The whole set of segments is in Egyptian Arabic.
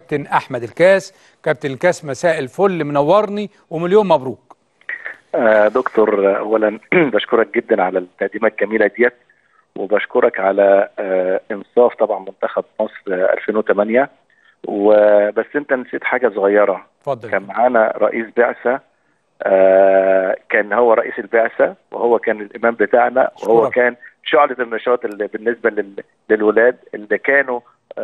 كابتن احمد الكاس كابتن الكاس مساء الفل منورني ومليون مبروك آه دكتور اولا بشكرك جدا على التقديمه الجميله ديت وبشكرك على آه انصاف طبعا منتخب مصر 2008 وبس انت نسيت حاجه صغيره اتفضل كان معانا رئيس بعثه آه كان هو رئيس البعثه وهو كان الامام بتاعنا وهو أشكرك. كان شعله النشاط اللي بالنسبه لل- للولاد اللي كانوا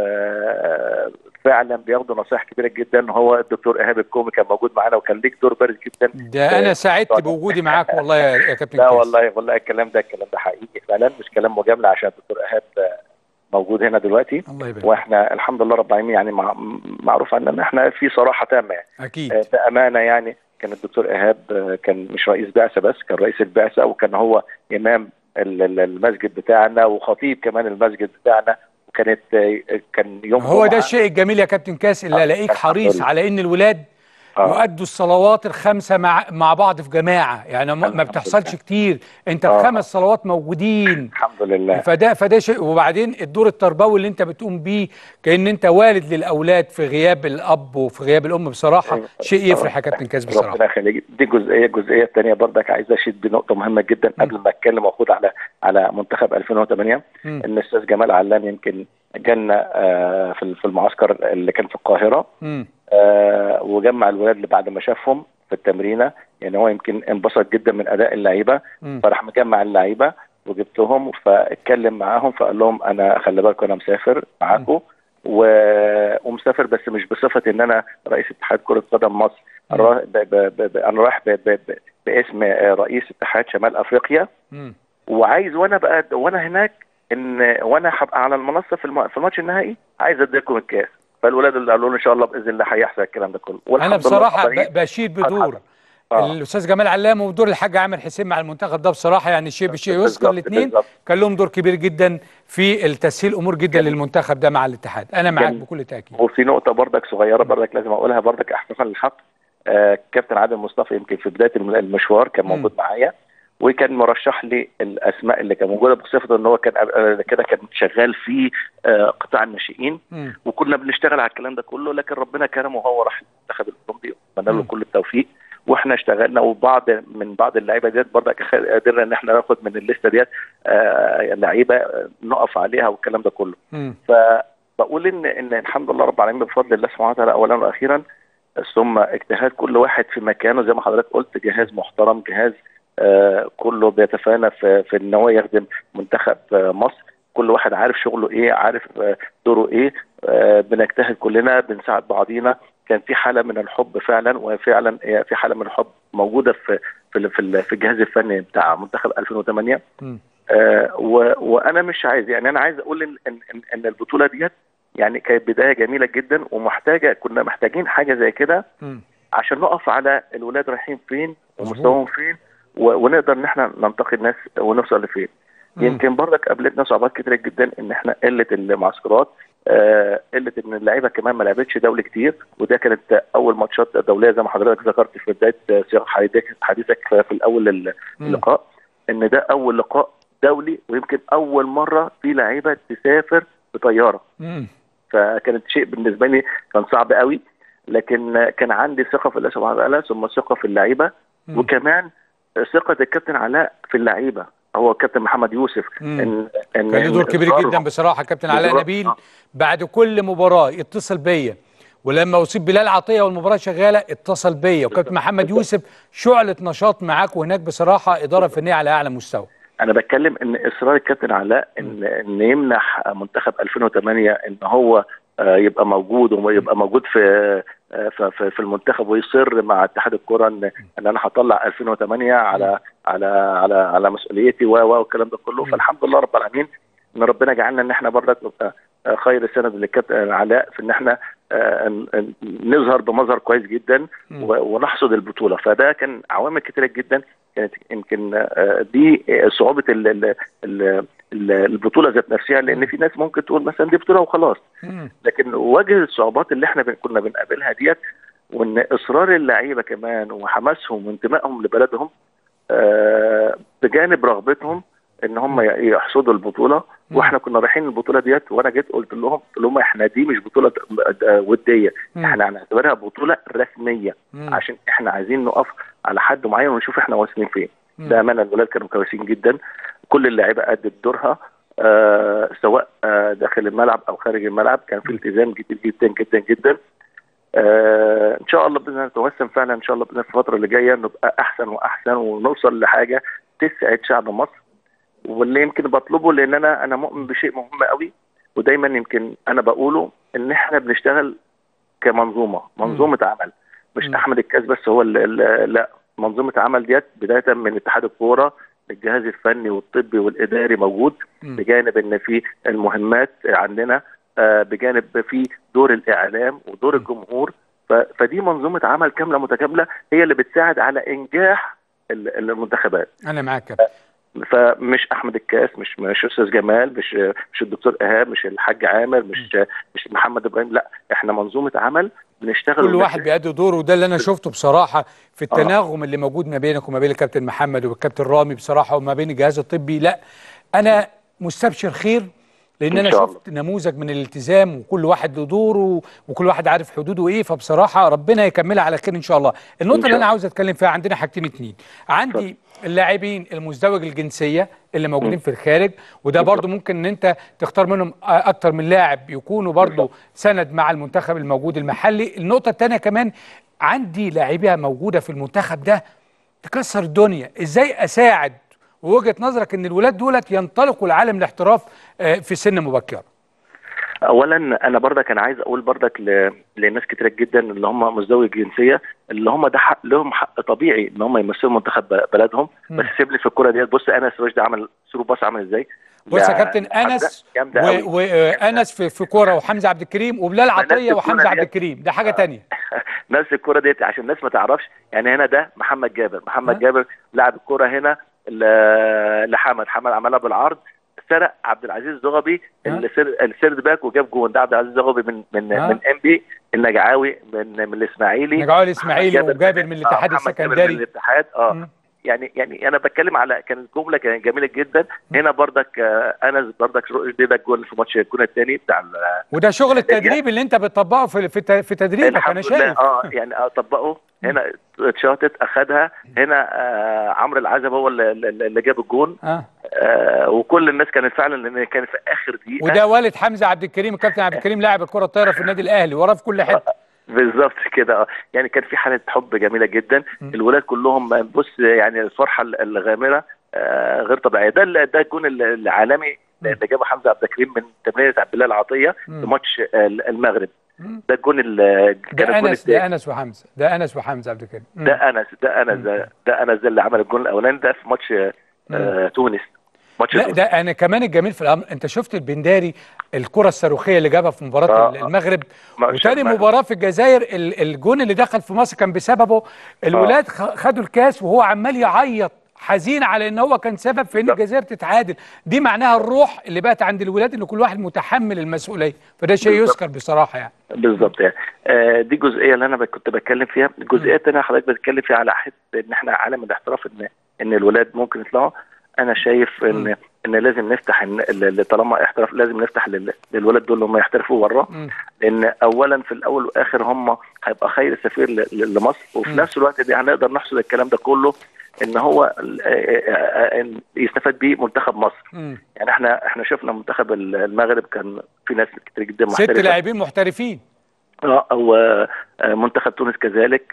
آه فعلا بياخدوا نصائح كبيره جدا هو الدكتور ايهاب الكومي كان موجود معانا وكان ليك دور بارز جدا ده انا سعدت بوجودي معاك والله يا يا كابتن لا الكاس والله والله الكلام ده الكلام ده حقيقي فعلا مش كلام مجامله عشان الدكتور ايهاب آه، موجود هنا دلوقتي الله يبارك واحنا الحمد لله رب العالمين يعني مع معروف عنا ان احنا في صراحه تامه يعني اكيد آه، بامانه يعني كان الدكتور ايهاب آه، كان مش رئيس بعثه بس كان رئيس البعثه وكان هو امام ال- ال- المسجد بتاعنا وخطيب كمان المسجد بتاعنا وكانت آه، كان يوم هو ده جمعة. الشيء الجميل يا كابتن كاس اللي آه، الاقيك الحمد حريص لله. على ان الولاد آه. يؤدوا الصلوات الخمسه مع مع بعض في جماعه يعني ما- ما الحمد بتحصلش لله. كتير انت آه. الخمس صلوات موجودين الحمد لله فده فده شيء وبعدين الدور التربوي اللي انت بتقوم بيه كان انت والد للاولاد في غياب الاب وفي غياب الام بصراحه أيوة. شيء يفرح يا كابتن كاس بصراحه ربنا يخليك دي جزئيه الجزئيه الثانيه برضك عايز اشيد بنقطه مهمه جدا قبل ما اتكلم واخد على على منتخب 2008 مم. ان الاستاذ جمال علام يمكن جالنا آه، في في المعسكر اللي كان في القاهره مم. آه، وجمع الولاد اللي بعد ما شافهم في التمرينه يعني هو يمكن انبسط جدا من اداء اللعيبه مم. فراح مجمع اللعيبه وجبتهم فاتكلم معاهم فقال لهم انا خلي بالكم انا مسافر معاكم و... ومسافر بس مش بصفه ان انا رئيس اتحاد كره قدم مصر مم. را- ب... ب... ب... ب... انا رايح ب... ب... ب... باسم آه، رئيس اتحاد شمال افريقيا مم. وعايز وانا بقى وانا هناك ان وانا هبقى على المنصه في الم... في الماتش النهائي عايز اديكم الكاس فالولاد اللي قالوا لي ان شاء الله باذن الله هيحصل الكلام ده كله انا والحمد لله بصراحه رب العالمين. ب- بشيد بدور آه. الاستاذ جمال علام ودور الحاج عامر حسين مع المنتخب ده بصراحه يعني شيء بشيء يذكر بالظبط، الاثنين بالظبط. كان لهم دور كبير جدا في التسهيل امور جدا للمنتخب ده مع الاتحاد انا معاك جميل. بكل تاكيد وفي نقطة برضك صغيرة برضك لازم أقولها برضك إحساسا للحق آه كابتن عادل مصطفى يمكن في بداية الم- المشوار كان مم. موجود معايا وكان مرشح لي الأسماء اللي كان موجودة بصفة إن هو كان آه، كده كان شغال في آه قطاع الناشئين مم. وكنا بنشتغل على الكلام ده كله لكن ربنا كرمه وهو راح المنتخب الأولمبي وأتمنى له مم. كل التوفيق واحنا اشتغلنا وبعض من بعض اللعيبه ديت برضك خ- قدرنا ان احنا ناخد من الليسته ديت آه لعيبه آه، نقف عليها والكلام ده كله مم. فبقول ان ان الحمد لله رب العالمين بفضل الله سبحانه وتعالى اولا واخيرا ثم اجتهاد كل واحد في مكانه زي ما حضرتك قلت جهاز محترم جهاز آه كله بيتفانى في في ان هو يخدم منتخب آه مصر كل واحد عارف شغله ايه عارف آه دوره ايه آه بنجتهد كلنا بنساعد بعضينا كان في حاله من الحب فعلا وفعلا هي في حاله من الحب موجوده في في ال- في ال- في الجهاز الفني بتاع منتخب 2008 مم. آه، و- وانا مش عايز يعني انا عايز اقول ان ان ان, إن البطوله ديت يعني كانت بدايه جميله جدا ومحتاجه كنا محتاجين حاجه زي كده مم. عشان نقف على الولاد رايحين فين مظبوط. ومستواهم فين و- ونقدر ان احنا ننتقي الناس ونوصل لفين مم. يمكن برضك قابلتنا صعوبات كتيره جدا ان احنا قله المعسكرات آه، قله ان اللعيبه كمان ما لعبتش دولي كتير وده كانت اول ماتشات دوليه زي ما حضرتك ذكرت في بدايه آه، سياق حديثك حديثك في الاول ال- مم. اللقاء ان ده اول لقاء دولي ويمكن اول مره في لعيبه تسافر بطياره مم. فكانت شيء بالنسبه لي كان صعب قوي لكن كان عندي ثقه في الله سبحانه وتعالى ثم ثقه في اللعيبه مم. وكمان ثقه الكابتن علاء في اللعيبه هو الكابتن محمد يوسف مم. ان ان كان له دور كبير إصرارهم- جدا بصراحه كابتن علاء بالظبط. نبيل آه. بعد كل مباراه يتصل بيا ولما اصيب بلال عطيه والمباراه شغاله اتصل بيا وكابتن محمد بالظبط. يوسف شعله نشاط معاك وهناك بصراحه اداره فنيه على اعلى مستوى انا بتكلم ان اصرار الكابتن علاء ان ان يمنح منتخب 2008 ان هو آه، يبقى موجود ويبقى موجود في آه، في في- في المنتخب ويصر مع اتحاد الكره ان ان انا هطلع 2008 على على على على مسؤوليتي و و والكلام ده كله فالحمد لله رب العالمين ان ربنا جعلنا ان احنا برضك نبقى آه، خير سند للكابتن علاء في ان احنا آه، ن- ن- نظهر بمظهر كويس جدا مم. و- ونحصد البطوله فده كان عوامل كتيره جدا كانت يمكن آه، دي آه، صعوبه ال- ال- ال- ال- البطوله ذات نفسها لان في ناس ممكن تقول مثلا دي بطوله وخلاص مم. لكن وجه الصعوبات اللي احنا بن- كنا بنقابلها ديت وان اصرار اللعيبه كمان وحماسهم وانتمائهم لبلدهم آه، بجانب رغبتهم ان هم يحصدوا البطوله مم. واحنا كنا رايحين البطوله ديت وانا جيت قلت لهم قلت لهم احنا دي مش بطوله آه، وديه مم. احنا هنعتبرها بطوله رسميه مم. عشان احنا عايزين نقف على حد معين ونشوف احنا واصلين فين مم. بامانه الولاد كانوا كويسين جدا كل اللعيبه ادت دورها آه سواء آه داخل الملعب او خارج الملعب كان في التزام كتير جدا جدا جدا آه ان شاء الله باذن الله نتوسم فعلا ان شاء الله باذن الله في الفتره اللي جايه نبقى احسن واحسن ونوصل لحاجه تسعد شعب مصر واللي يمكن بطلبه لان انا انا مؤمن بشيء مهم قوي ودايما يمكن انا بقوله ان احنا بنشتغل كمنظومه منظومه عمل مش مم. احمد الكاس بس هو اللي اللي- لا منظومه عمل ديت بدايه من اتحاد الكوره الجهاز الفني والطبي والاداري موجود مم. بجانب ان في المهمات عندنا آه، بجانب في دور الاعلام ودور م. الجمهور ف- فدي منظومه عمل كامله متكامله هي اللي بتساعد على انجاح ال- المنتخبات انا معاك يا كابتن فمش احمد الكاس مش مش استاذ جمال مش مش الدكتور ايهاب مش الحاج عامر مش مش محمد ابراهيم لا احنا منظومه عمل بنشتغل كل ونشتغل. واحد بيأدي دوره وده اللي انا شفته بصراحه في التناغم اللي موجود ما بينك وما بين الكابتن محمد والكابتن رامي بصراحه وما بين الجهاز الطبي لا انا مستبشر خير لان إن انا شاء الله. شفت نموذج من الالتزام وكل واحد له دوره وكل واحد عارف حدوده ايه فبصراحه ربنا يكملها على خير ان شاء الله النقطه إن اللي شاء انا الله. عاوز اتكلم فيها عندنا حاجتين اتنين عندي اللاعبين المزدوج الجنسيه اللي موجودين في الخارج وده برضو ممكن ان انت تختار منهم اكتر من لاعب يكونوا برضو سند مع المنتخب الموجود المحلي النقطه الثانيه كمان عندي لاعبيه موجوده في المنتخب ده تكسر الدنيا ازاي اساعد ووجهه نظرك ان الولاد دولت ينطلقوا لعالم الاحتراف آه، في سن مبكره اولا انا برضك كان عايز اقول برضك ل... لناس كتير جدا اللي هم مزدوج الجنسيه اللي هم ده حق لهم حق طبيعي ان هم يمثلوا منتخب ب- بلدهم مم. بس سيب لي في الكوره ديت بص انس رشدي عمل ثرو باص عامل ازاي بص يا لا، كابتن حمزة انس جامده قوي وانس في في كوره وحمزه عبد الكريم وبلال نفس عطيه الكورة وحمزه عبد ديت. الكريم ده حاجه تانية نفس الكرة ديت عشان الناس ما تعرفش يعني هنا ده محمد جابر محمد ها؟ جابر لعب الكرة هنا ل- لحمد حمد عملها بالعرض سرق عبد العزيز زغبي ها؟ اللي سر- السيرد باك وجاب جون ده عبد العزيز زغبي من من ها؟ من ام بي النجعاوي من من الاسماعيلي نجعوا الاسماعيلي محمد وجابر من الاتحاد آه، محمد جابر من السكندري الاتحاد اه مم. يعني يعني انا بتكلم على كانت جمله كانت جميله جدا هنا برضك آه، انس برضك رشدي ده الجول في ماتش الجون الثاني بتاع ال- وده شغل التدريب اللي انت بتطبقه في في ت- في تدريبك انا الحمد لله شايف اه يعني اه طبقه هنا اتشاطت اخدها هنا آه عمرو العزب هو اللي, اللي اللي جاب الجون اه آه وكل الناس كانت فعلا لان كان في اخر دقيقه وده والد حمزه عبد الكريم الكابتن عبد الكريم لاعب الكره الطايره في النادي الاهلي وراه في كل حته بالظبط كده اه يعني كان في حاله حب جميله جدا م. الولاد كلهم بص يعني الفرحه الغامره آه غير طبيعيه ده ال- ده الجون ال- العالمي اللي جابه حمزه عبد الكريم من تمريره عبد الله العطيه م. في ماتش آه، المغرب مم. ده الجون ال- كان ده الجون انس التاني. ده انس وحمزه ده انس وحمزه عبد الكريم مم. ده انس ده انس ده, ده انس ده اللي عمل الجون الاولاني ده في ماتش آه تونس ماتش لا تونس. ده انا كمان الجميل في الامر انت شفت البنداري الكره الصاروخيه اللي جابها في مباراه آه. المغرب ما- وتاني ما- مباراه في الجزائر ال- الجون اللي دخل في مصر كان بسببه الولاد خ- خدوا الكاس وهو عمال يعيط حزين على ان هو كان سبب في ان بالظبط. الجزائر تتعادل دي معناها الروح اللي بقت عند الولاد ان كل واحد متحمل المسؤوليه فده شيء بالظبط. يذكر بصراحه يعني بالظبط يعني آه دي الجزئيه اللي انا ب- كنت بتكلم فيها الجزئيه الثانيه حضرتك بتتكلم فيها على حته ان احنا عالم الاحتراف ان ان الولاد ممكن يطلعوا انا شايف ان ان لازم نفتح إن ال- طالما احتراف لازم نفتح لل- للولاد دول اللي هم يحترفوا بره مم. لان اولا في الاول والاخر هم هيبقى خير سفير ل- ل- لمصر وفي مم. نفس الوقت دي هنقدر نحصل الكلام ده كله ان هو ال- آه، آه، آه، يستفاد بيه منتخب مصر مم. يعني احنا احنا شفنا منتخب المغرب كان في ناس كتير جدا ست محترفه لاعبين محترفين اه هو منتخب تونس كذلك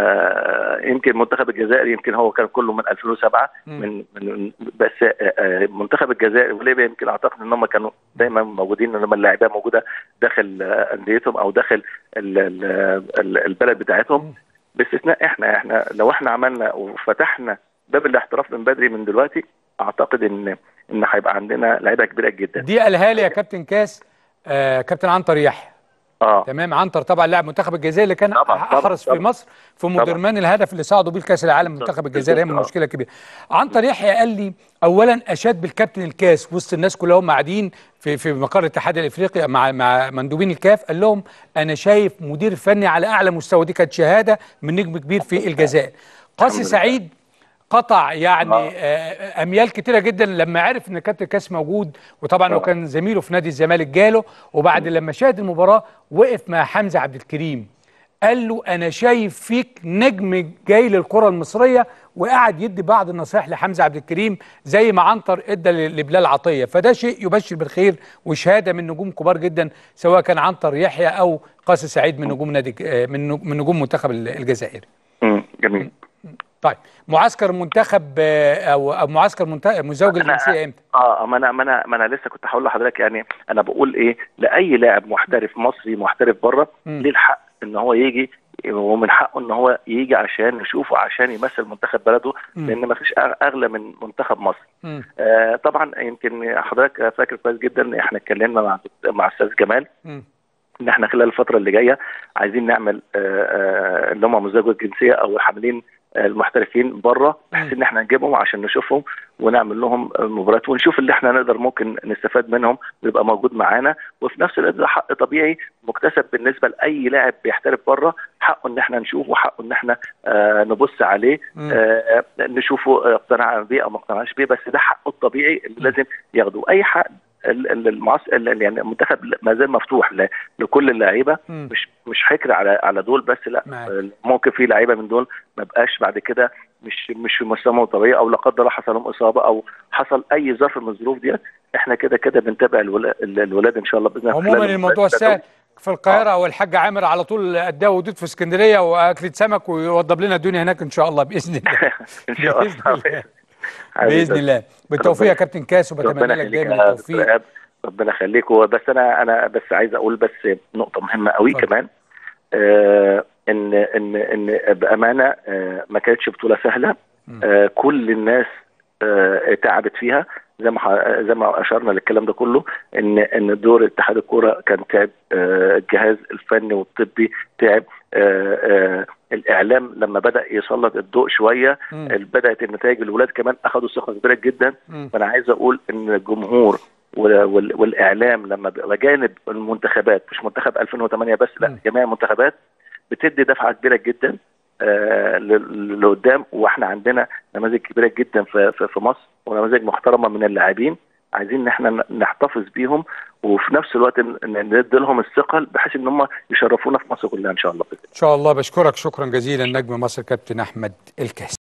آه، يمكن منتخب الجزائر يمكن هو كان كله من 2007 مم. من من بس آه، آه، منتخب الجزائر وليبيا يمكن اعتقد ان هم كانوا دايما موجودين ان هم اللاعبين موجوده داخل آه، انديتهم او داخل ال- ال- ال- البلد بتاعتهم مم. باستثناء احنا احنا لو احنا عملنا وفتحنا باب الاحتراف من بدري من دلوقتي اعتقد ان ان هيبقى عندنا لعيبه كبيره جدا دي قالها لي يا كابتن كاس آه كابتن عنتر يحيى اه تمام عنتر طبعا لاعب منتخب الجزائر اللي كان طبعاً، طبعاً، احرز في طبعاً. مصر في مدرمان الهدف اللي صعدوا بيه لكاس العالم بالظبط، منتخب الجزائر هي من بالظبط، آه. مشكله كبيره عنتر يحيى قال لي اولا اشاد بالكابتن الكاس وسط الناس كلها هم قاعدين في في مقر الاتحاد الافريقي مع مع مندوبين الكاف قال لهم انا شايف مدير فني على اعلى مستوى دي كانت شهاده من نجم كبير في الجزائر قاسي لله. سعيد قطع يعني آه. اميال كتيره جدا لما عرف ان كابتن كاس موجود وطبعا هو كان زميله في نادي الزمالك جاله وبعد لما شاهد المباراه وقف مع حمزه عبد الكريم قال له انا شايف فيك نجم جاي للكره المصريه وقعد يدي بعض النصائح لحمزه عبد الكريم زي ما عنتر ادى لبلال عطيه فده شيء يبشر بالخير وشهاده من نجوم كبار جدا سواء كان عنتر يحيى او قاسي سعيد من نجوم نادي من من نجوم منتخب الجزائر. جميل. طيب معسكر المنتخب او او معسكر مزوج الجنسيه امتى؟ اه ما انا ما انا ما انا لسه كنت هقول لحضرتك يعني انا بقول ايه لاي لاعب محترف مصري محترف بره ليه الحق ان هو يجي ومن حقه ان هو يجي عشان نشوفه عشان يمثل منتخب بلده لان ما فيش اغلى من منتخب مصر آه طبعا يمكن حضرتك فاكر كويس جدا احنا اتكلمنا مع مع استاذ جمال م. ان احنا خلال الفتره اللي جايه عايزين نعمل آه اللي هم مزدوجي الجنسيه او حاملين المحترفين بره بحيث ان احنا نجيبهم عشان نشوفهم ونعمل لهم مباريات ونشوف اللي احنا نقدر ممكن نستفاد منهم ويبقى موجود معانا وفي نفس الوقت ده حق طبيعي مكتسب بالنسبه لاي لاعب بيحترف بره حقه ان احنا نشوفه وحقه ان احنا آه نبص عليه آه نشوفه اقتنع بيه او ما اقتنعش بيه بس ده حقه الطبيعي اللي لازم ياخده اي حق المعس... يعني المنتخب ما زال مفتوح ل... لكل اللعيبه مش مش حكر على على دول بس لا معك. ممكن في لعيبه من دول ما بقاش بعد كده مش مش في مستوى طبيعي او لا قدر الله حصل لهم اصابه او حصل اي ظرف من الظروف ديت احنا كده كده بنتابع الولاد, الولاد ان شاء الله باذن الله عموما الموضوع سهل في القاهره آه. والحاج عامر على طول اداه ودود في اسكندريه واكله سمك ويوضب لنا الدنيا هناك ان شاء الله باذن الله ان شاء الله باذن الله بالتوفيق يا كابتن كاس وبتمنى لك دايما التوفيق ربنا يخليك بس انا انا بس عايز اقول بس نقطه مهمه قوي طبعا. كمان آه ان ان ان بامانه آه ما كانتش بطوله سهله آه كل الناس آه تعبت فيها زي ما زي ما اشرنا للكلام ده كله ان ان دور اتحاد الكوره كان تعب آه الجهاز الفني والطبي تعب آه آه الاعلام لما بدا يسلط الضوء شويه بدات النتائج الولاد كمان اخذوا ثقه كبيره جدا فانا عايز اقول ان الجمهور والاعلام لما بجانب المنتخبات مش منتخب 2008 بس لا جميع المنتخبات بتدي دفعه كبيره جدا آه لقدام واحنا عندنا نماذج كبيره جدا في, في, في مصر ونماذج محترمه من اللاعبين عايزين ان احنا نحتفظ بيهم وفي نفس الوقت ندي لهم الثقل بحيث ان هم يشرفونا في مصر كلها ان شاء الله ان شاء الله بشكرك شكرا جزيلا نجم مصر كابتن احمد الكاس